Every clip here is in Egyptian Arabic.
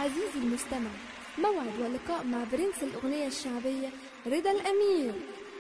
عزيزي المستمع موعد ولقاء مع برنس الأغنية الشعبية رضا الأمير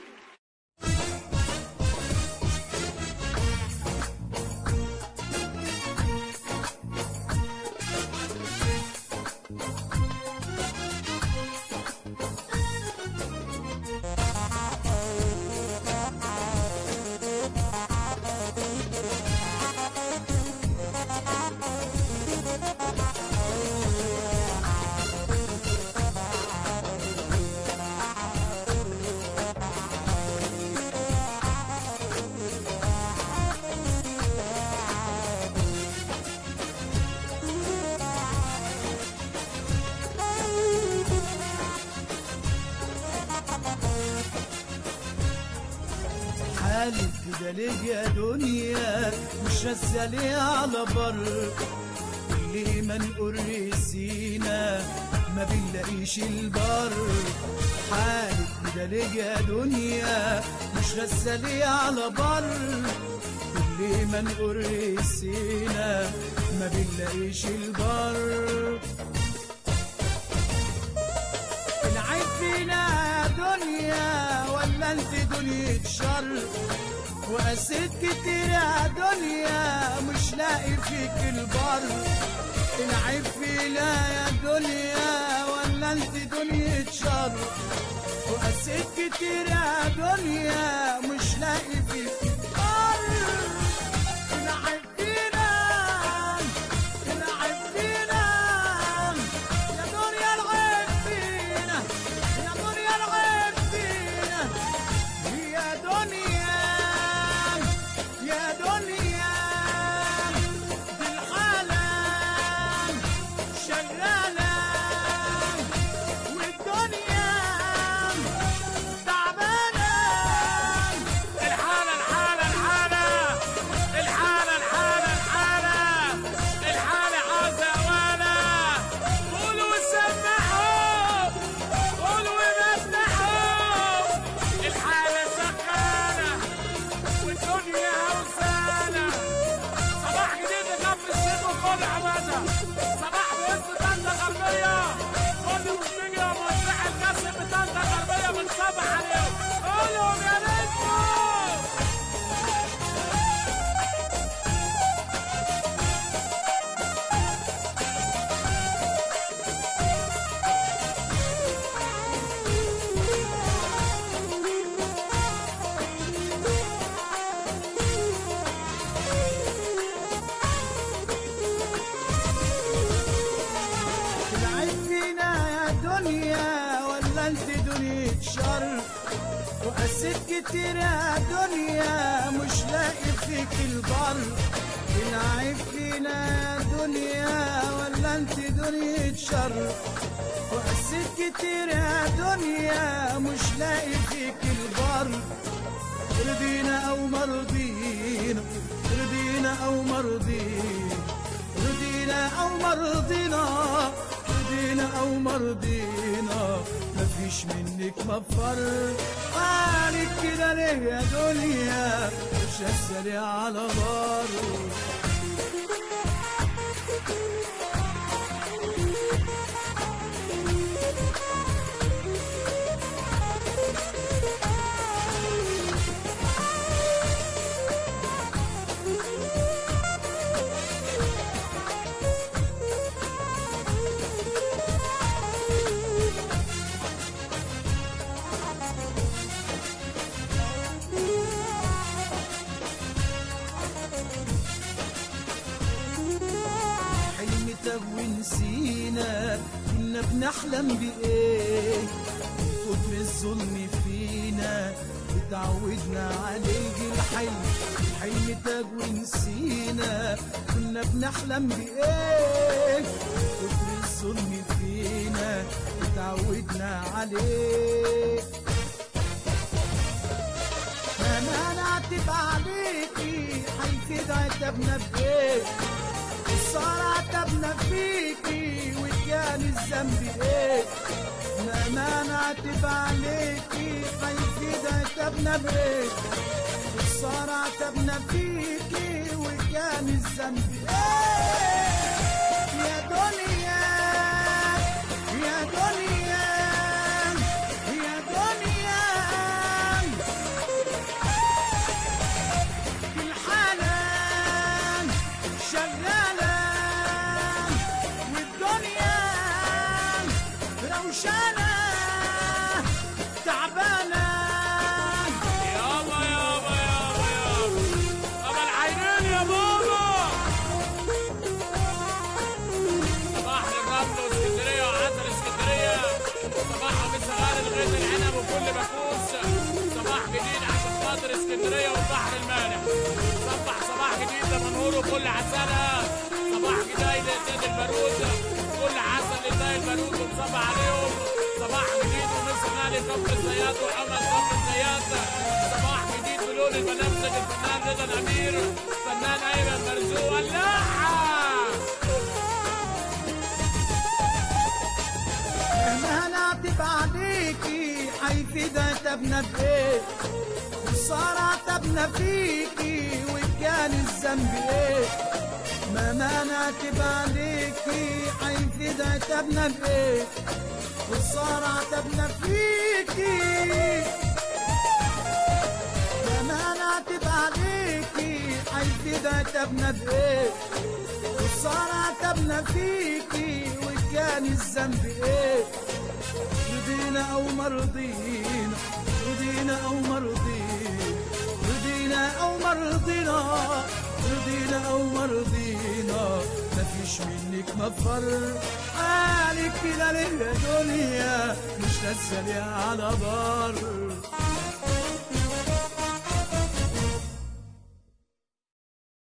حالك كده ليه يا دنيا مش رسالي على بر اللي ما نقر سينا ما بنلاقيش البر حالك كده ليه يا دنيا مش رسالي على بر اللي ما نقر سينا ما بنلاقيش البر العيب فينا يا دنيا ولا انت دنيا شر وقسيت كتير يا دنيا مش لاقي فيك البر العيب فينا يا دنيا ولا انت دنيا شر وقسيت كتير يا دنيا مش لاقي فيك البر العيب فينا العيب فينا يا دنيا العيب فينا يا دنيا العيب فينا يا دنيا يا دنيا دي الحالة شغالة والدنيا تعبانة الحالة الحالة الحالة الحالة الحالة الحالة الحالة عاوزة وانا قولوا وسمعوا قولوا ومدحوا الحالة سخانة والدنيا هوسانة صباح جديد لكفر الشيخ وكل عبادة صباح باسم طنطا غربية كل وفيجي وموزع الكاسب بطنطا غربية بنصبح عليهم قولوا يا نجمو العيب فينا يا دنيا ولا انت دنيا شر وقسيت كتير يا دنيا مش لاقي فيك البر العيب فينا يا دنيا ولا انت دنيا شر وقسيت كتير يا دنيا مش لاقي فيك البر رضينا او مرضينا رضينا او مرضينا رضينا او مرضينا رضينا او مرضينا مفيش منك مفر عليك كده ليه يا دنيا مش هسري على بر حلم طب ونسينا كنا بنحلم بإيه من كتر الظلم فينا اتعودنا عليه الحلم الحلم طب ونسينا كنا بنحلم بإيه من كتر الظلم فينا اتعودنا عليه انا نعتب عليكي هيفيد عتبنا بايه صار عتبنا فيكي وكان الذنب ايه ما نعتب عليكي هيفيد عتبنا بايه صار عتبنا فيكي وكان الذنب ايه يا دنيا اسكندريه والبحر المالح صبح صباح جديد لمنهور وكل عسلها صباح جديد لسيد البارود كل عسل لزي البارود ومصبح عليهم صباح جديد ومصر نادي كفر الزيات وحمد كفر الزيات صباح جديد بلون البنفسج الفنان رضا الامير فنان ايمن مرزوق اللاحه مهما نعتب عليكي حيفيد عتبنا بايه وصار عتبنا فيكي وكان الذنب ايه مهما نعتب عليكي حيفيد عتبنا بايه وصار عتبنا فيكي مهما نعتب عليكي حيفيد عتبنا بايه وصار عتبنا فيكي وكان الذنب ايه رضينا او مرضينا رضينا او مرضينا رضينا او مرضينا رضينا او مرضينا مفيش منك مفر حالك كده ليه يا دنيا مش نازله على بر